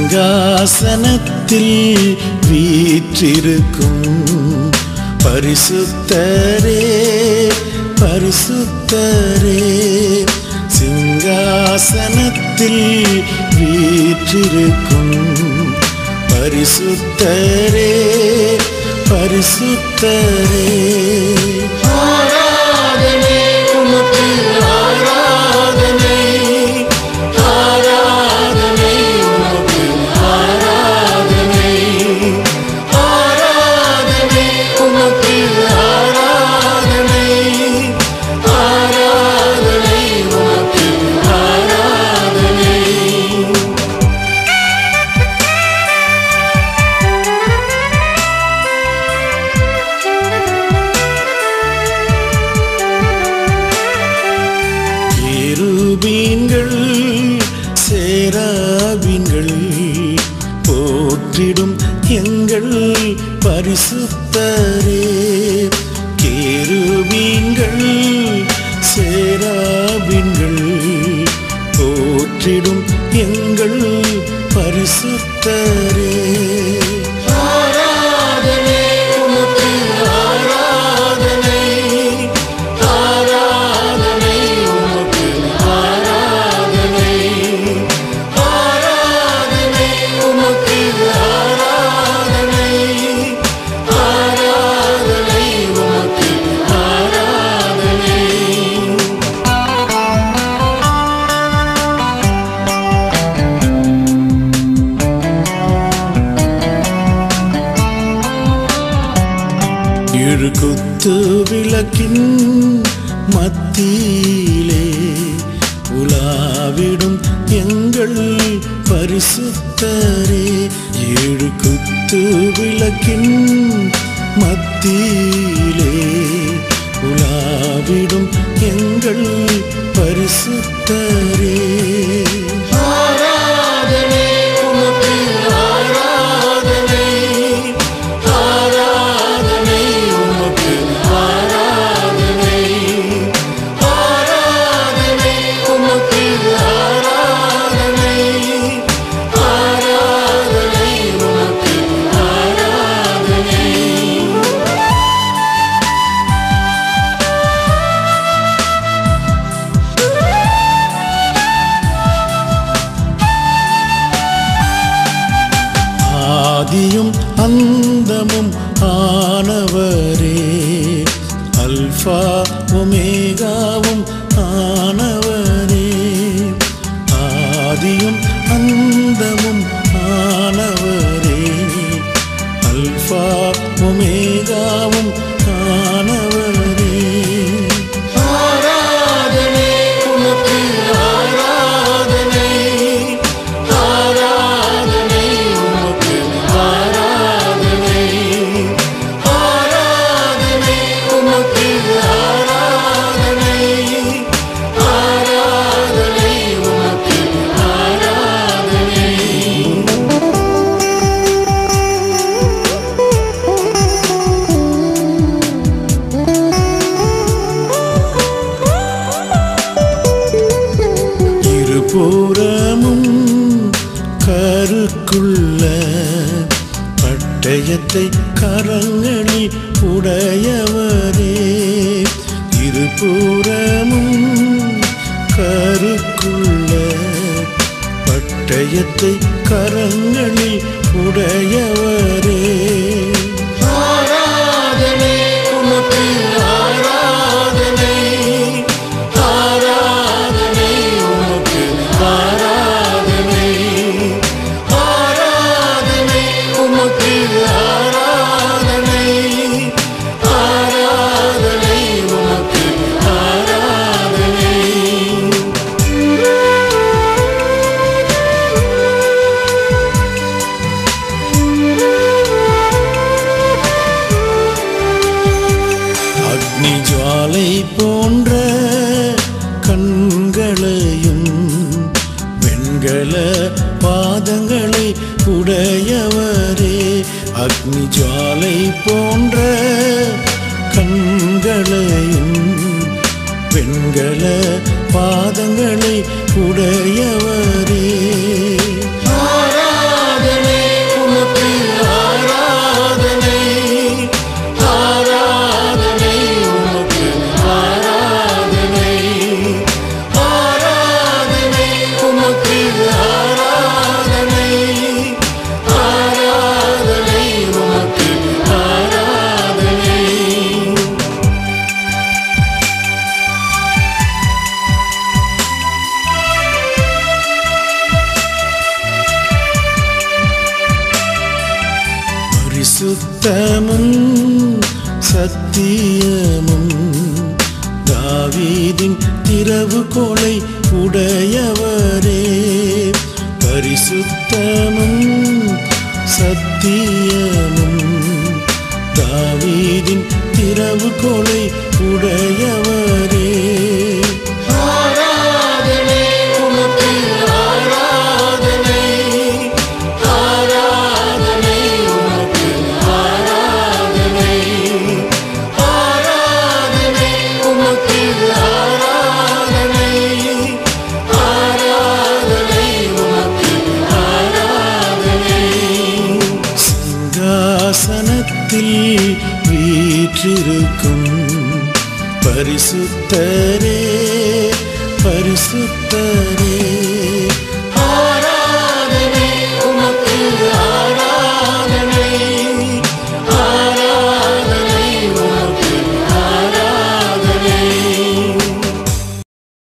சிங்காசனத்தில் வீற்றிருக்கும் பரிசுத்தரே பரிசுத்தரே சிங்காசனத்தில் வீற்றிருக்கும் பரிசுத்தரே பரிசுத்தரே ஆராதனை உமக்கு ஆராதனை ஆராதனை உமக்கு ஆராதனை ஆராதனை உமக்கு ஆராதனை ஆராதனை உமக்கு ஆராதனை கேருபீன்கள் சேராபீன்கள் போற்றிடும் எங்கள் பரிசுத்தரே கேருபீன்கள் சேராபீன்கள் போற்றிடும் எங்கள் பரிசுத்தரே ஆராதனை உமக்கு ஆராதனை ஆராதனை உமக்கு ஆராதனை ஆராதனை உமக்கு ஆராதனை ஆராதனை உமக்கு ஆராதனை ஏழு குத்து விளக்கின் மத்தியிலே உலாவிடும் எங்கள் பரிசுத்தரே ஏழு குத்து விளக்கின் மத்தியிலே உலாவிடும் எங்கள் பரிசுத்தரே ஆராதனை உமக்கு ஆராதனை ஆராதனை உமக்கு ஆராதனை ஆராதனை உமக்கு ஆராதனை ஆராதனை உமக்கு ஆராதனை ஆதியும் அந்தமும் ஆனவரே அல்பா ஒமேகாவும் ஆனவரே ஆதியும் அந்தமும் ஆனவரே அல்பா ஒமேகாவும் ஆனவரே ஆராதனை உமக்கு ஆராதனை ஆராதனை உமக்கு ஆராதனை ஆராதனை உமக்கு ஆராதனை ஆராதனை உமக்கு ஆராதனை இருபுறமும் கருக்குள்ள பட்டயத்தை கரங்களில் உடையவரே இருபுறமும் கருக்குள்ள பட்டயத்தை கரங்களில் உடையவரே ஆராதனை உமக்கு ஆராதனை ஆராதனை உமக்கு ஆராதனை ஆராதனை உமக்கு ஆராதனை ஆராதனை உமக்கு ஆராதனை அக்னி ஜுவாலை போன்ற கண்களையும் வெண்கல பாதங்களை உடையவரே அக்னி ஜுவாலை போன்ற கண்களையும் வெண்கல பாதங்களை உடையவரே ஆரா பரிசுத்தமும் சத்தியமும் தாவீதின் திறவு கொலை உடையவரே பரிசுத்தமும் சத்தியமும் தாவீதின் திறவு கொலை உடையவரே ஆராதனை உமக்கு ஆராதனை ஆராதனை உமக்கு ஆராதனை ஆராதனை உமக்கு ஆராதனை ஆராதனை உமக்கு ஆராதனை சிங்காசனத்தில் வீற்றிருக்கும் பரிசுத்தரே பரிசுத்தரே